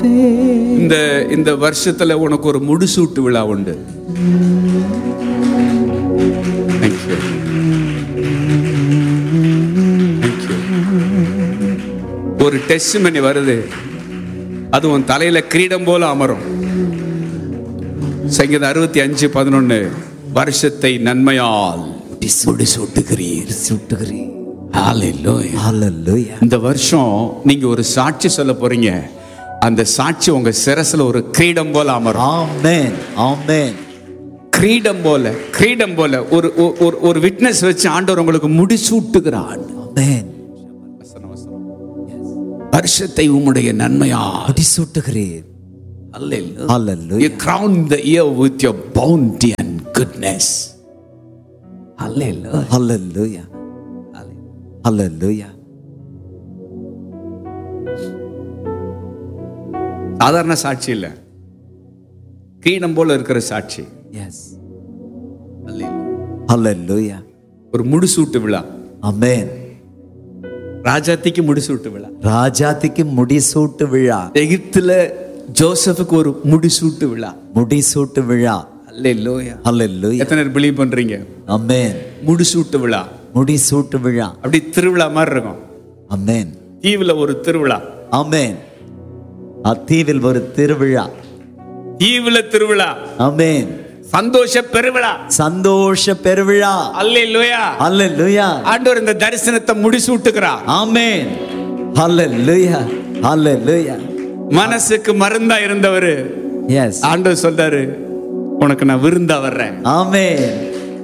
இந்த இந்த வருஷத்துல உனக்கு ஒரு முடிசூட்டு விழா உண்டு Thank you. Thank you. ஒரு டெஸ்ட் மணி வருது அது உன் தலையில கிரீடம் போல அமரும் சங்கீதம் அறுபத்தி அஞ்சு பதினொன்னு வருஷத்தை நன்மையால் முடிசூட்டுகிறீர் சுட்டுகிறீர் Hallelujah. ஹalleluya இந்த வருஷம் நீங்க ஒரு சாட்சி சொல்ல போறீங்க அந்த சாட்சி உங்க சிரசுல ஒரு கிரீடம் போல அமரும் ஆமென் ஆமென் கிரீடம் போல கிரீடம் போல ஒரு ஒரு- ஒரு ஒரு விட்னஸ் வச்சு ஆண்டவர் உங்களுக்கு முடிசூட்டுகிறார் ஆமென் வருஷத்தை உம்முடைய நன்மையா முடி சுட்டுகிறீர் You hallelujah crown the year with your bounty and goodness. Hallelujah. ஹalleluya ஹalleluya சாதாரண சாட்சி இல்ல கிரீடம் போல இருக்கிற சாட்சி எஸ் Hallelujah. ஹalleluya ஒரு முடிசூட்டு விழா ஆமென் ராஜாத்திக்கு முடிசூட்டு விழா ராஜாத்திக்கு முடிசூட்டு விழா எகிப்துல ஜோசப்புக்கு ஒரு முடிசூட்டு விழா முடிசூட்டு விழா அல்லேலூயா ஹalleluya எத்தனை பேர் பிலீவ் பண்றீங்க ஆமென் முடிசூட்டு விழா முடிசூட்டு விழா அப்படி திருவிழா மாதிரி இருக்கும் ஆமென் தீவுல ஒரு திருவிழா ஆமென் அத்தீவில் ஒரு திருவிழா தீவுல திருவிழா ஆமென் சந்தோஷ பெருவிழா சந்தோஷ பெருவிழா அல்லேலூயா ஹalleluya ஆண்டவர் இந்த தரிசனத்தை முடிசூட்டுகிறார் ஆமென் ஹalleluya ஹalleluya மனசுக்கு மருந்தா இருந்தவர் எஸ் ஆண்டவர் சொல்றாரு உனக்கு நான் விருந்தா வர்றேன் ஆமென்